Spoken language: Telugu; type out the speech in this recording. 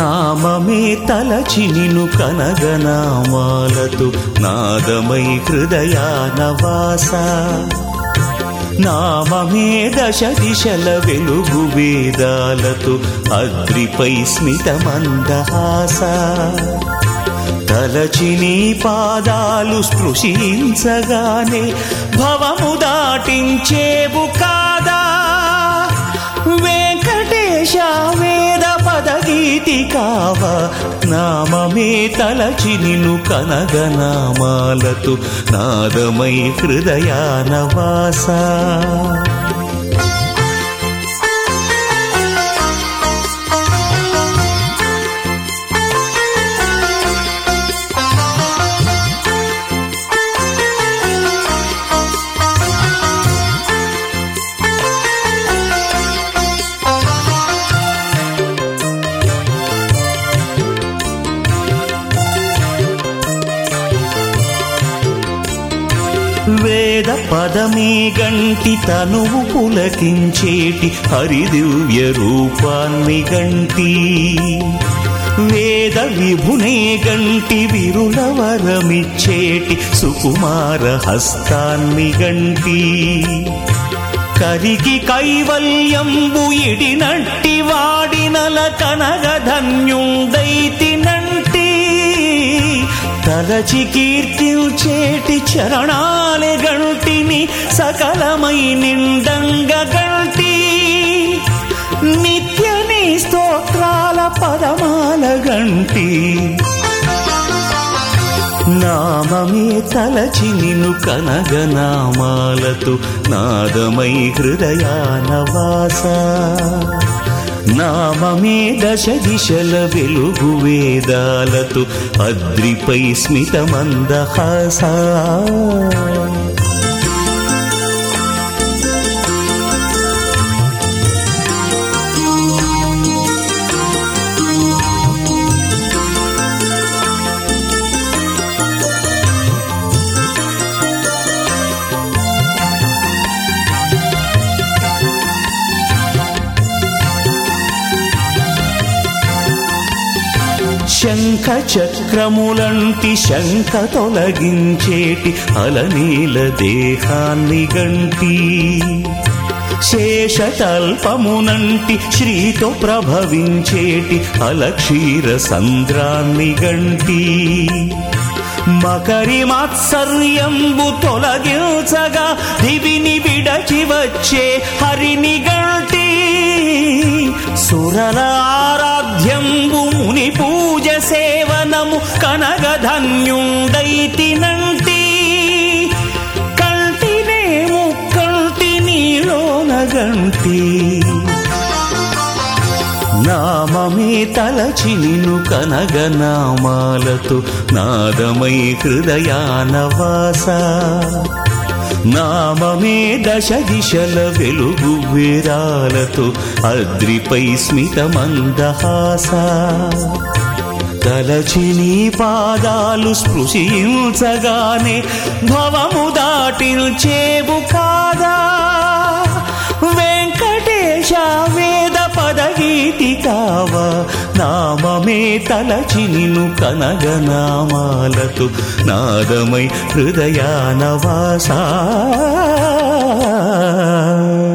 నామమే తలచి నిను కనగనామాలతో నాదమై హృదయాన వాస నామమే దశ దిశల వెలుగు వేదాలతో అద్రిపై స్మిత మందహాస తలచి నీ పాదాలు స్పృశించగానే భవము దాటించేవు కాదా వెంకటేశ వేద పదగీతి కావ నామమే తలచి నిన్ను కనగనామాలతో నాదమై హృదయాన వాస వేద పదమే గంటి తనువు పులకించేటి హరిదివ్య రూపాన్ని గంటి వేద విభునే గంటి విరుల వరమిచ్చేటి సుకుమార హస్తాన్ని గంటి కరిగి కైవల్యంబు ఇడినట్టి వాడినల కనగధన్యుండైతినంటి తలచి కీర్తించేటి చరణాలే గంటిని సకలమై నిండంగ గంటి నిత్య నీ స్తోత్రాల పదమాల గంటి నామమే తలచి నిన్ను కనగనామాలతో నాదమై హృదయాన వాస నామమే దశ దిశల వెలుగు వేదాలతో అద్రిపై స్మిత మందహాస శంఖ చక్రములంటి శంఖ తొలగించేటి అలనీల దేహాన్ని గంటి శేషతల్పమునంటి శ్రీతో ప్రభవించేటి అలక్షీర సంద్రాన్ని గంటి మకరి మాత్సర్యంబు తొలగించగా దివిని విడచి వచ్చే హరిని గంటి సురల ఆరాధ్యంబు ముని పూజ సేవనము కనగధన్యుండైతినంటి కంటినే ముక్కంటి నీలోన గంటి నామమే తలచి నిన్ను కనగనామాలతో నాదమై హృదయాన వాస నామమే దశ దిశల వెలుగు వేరాలతో అద్రిపై స్మిత మందహాస తలచి నీ పాదాలు స్పృశించగానే భవము దాటిల్చేవు కాదా వెంకటేశ వేద పదగీతి కావ నామమే తలచి నిన్ను కనగనామాలతో నాదమై హృదయాన వాసా